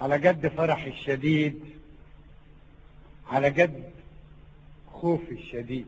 على قد فرحي الشديد على قد خوفي الشديد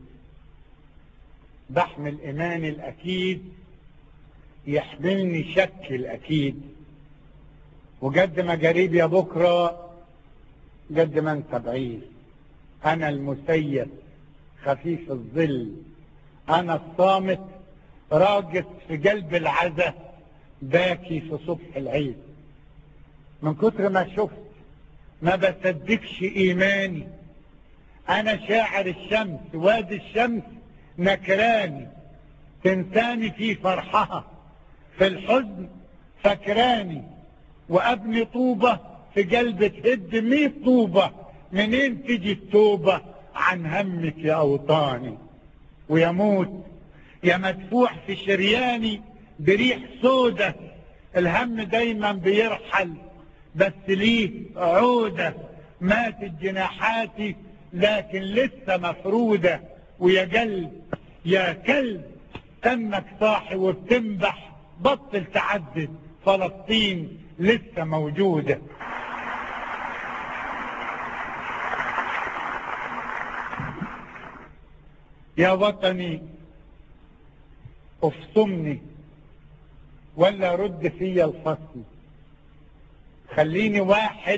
بحمل إيماني الأكيد يحملني شك الأكيد وقد ما قريب يا بكرة قد ما انت بعيد أنا المسيس خفيف الظل أنا الصامت راقد في قلب العزة باكي في صبح العيد من كتر ما شفت ما بصدقش إيماني أنا شاعر الشمس وادي الشمس نكراني تنساني في فرحها في الحزن فكراني وأبني طوبة في قلب تهد مية طوبة منين تجي التوبة عن همك يا أوطاني ويموت يا مدفوع في شرياني بريح سودة الهم دايما بيرحل بس ليه عودة ماتت جناحاتي لكن لسه مفرودة ويا قلب يا كلب تمك صاحي وبتنبح بطل تعدد فلسطين لسه موجودة يا وطني افصمني ولا رد فيا الفصل خليني واحد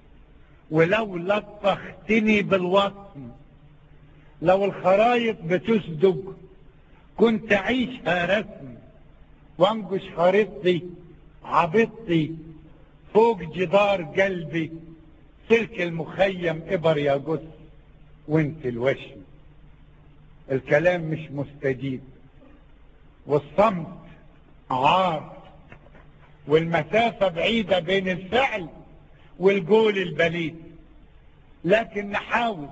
ولو لطختني بالوصم لو الخرايط بتصدق كنت اعيشها رسم وانقش خريطتي عبطتي فوق جدار قلبي سلك المخيم ابر يا جث وانت الوشم الكلام مش مستجيب والصمت عار والمسافة بعيدة بين الفعل والجول البليد لكن نحاول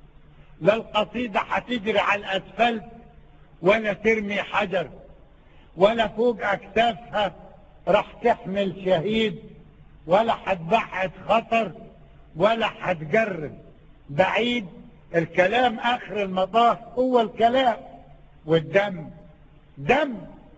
لا القصيدة هتجري على الأسفلت ولا ترمي حجر ولا فوق أكتافها راح تحمل شهيد ولا هتبعد خطر ولا هتجرب بعيد الكلام آخر المطاف هو الكلام والدم دم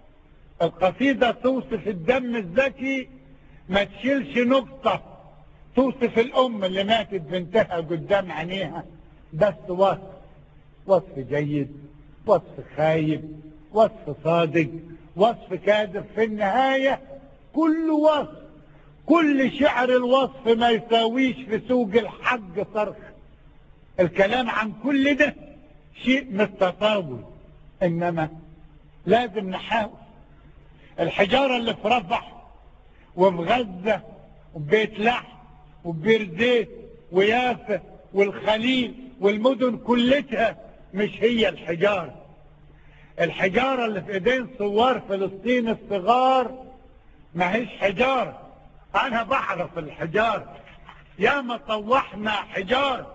القصيدة توصف الدم الذكي ما تشيلش نقطة توصف الأم اللي ماتت بنتها قدام عينيها بس وصف وصف جيد وصف خايب وصف صادق وصف كاذب في النهاية كل وصف كل شعر الوصف ما يساويش في سوق الحق صرخ الكلام عن كل ده شيء متطاول إنما لازم نحاول الحجارة اللي في رفح وفي غزة وبيت لحم وبير زيت ويافا والخليل والمدن كلتها مش هي الحجارة الحجارة اللي في ايدين ثوار فلسطين الصغار ما هيش حجارة انا بعرف الحجارة يا ما طوحنا حجارة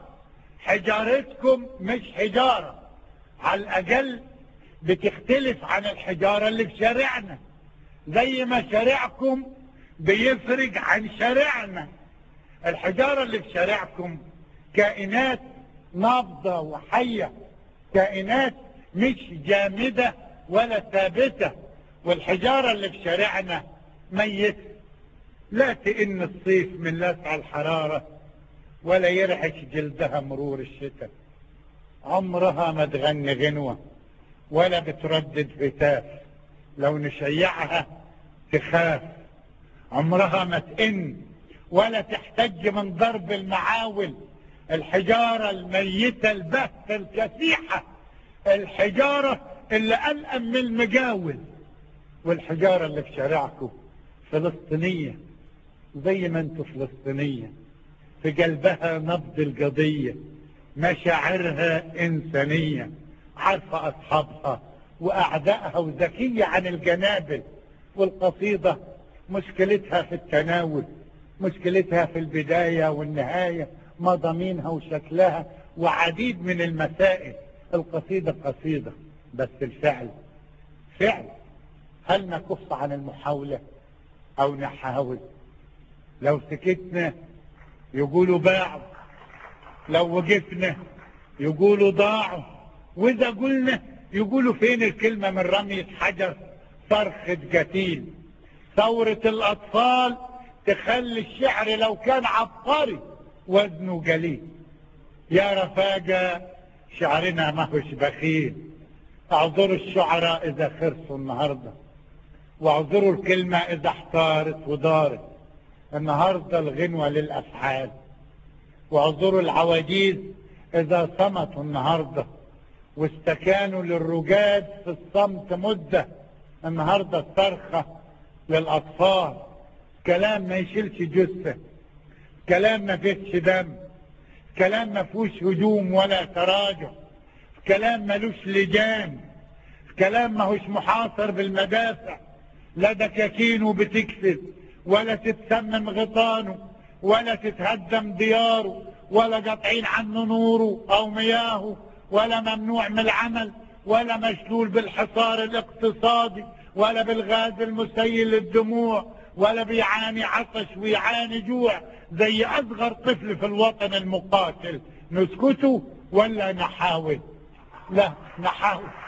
حجارتكم مش حجارة على الاقل بتختلف عن الحجارة اللي في شارعنا زي ما شارعكم بيفرق عن شارعنا الحجارة اللي في شارعكم كائنات نابضة وحية كائنات مش جامدة ولا ثابتة والحجارة اللي في شارعنا ميتة لا تئن الصيف من لسع الحرارة ولا يرعش جلدها مرور الشتاء عمرها ما تغني غنوة ولا بتردد هتاف لو نشيعها تخاف عمرها ما تئن ولا تحتج من ضرب المعاول الحجارة الميتة البهتة الكسيحة الحجارة اللي ألأم من المجاول والحجارة اللي في شارعكم فلسطينية زي ما انتوا فلسطينية في قلبها نبض القضية مشاعرها إنسانية عارفة أصحابها وأعدائها وذكية عن الجنابل والقصيدة مشكلتها في التناول مشكلتها في البداية والنهاية مضامينها وشكلها وعديد من المسائل القصيدة قصيدة بس الفعل فعل هل نكف عن المحاولة أو نحاول لو سكتنا يقولوا باعوا لو وقفنا يقولوا ضاعوا وإذا قلنا يقولوا فين الكلمة من رمية حجر صرخة قتيل ثورة الأطفال تخلي الشعر لو كان عبقري وزنه قليل يا رفاقة شعرنا ما هوش بخيل اعذروا الشعراء اذا خرسوا النهارده واعذروا الكلمة اذا احتارت ودارت النهارده الغنوة للافعال واعذروا العواجيز اذا صمتوا النهارده واستكانوا للرجاد في الصمت مدة النهارده الصرخة للاطفال كلام ما يشيلش جثة كلام ما فيهش دم كلام ما فيهوش هجوم ولا تراجع كلام ملوش لجان كلام ما هوش محاصر بالمدافع لا دكاكينه بتكسب ولا تتسمم غطانه ولا تتهدم دياره ولا قاطعين عنه نوره او مياهه ولا ممنوع من العمل ولا مشلول بالحصار الاقتصادي ولا بالغاز المسيل للدموع ولا بيعاني عطش ويعاني جوع زي اصغر طفل في الوطن المقاتل نسكته ولا نحاول لا نحاول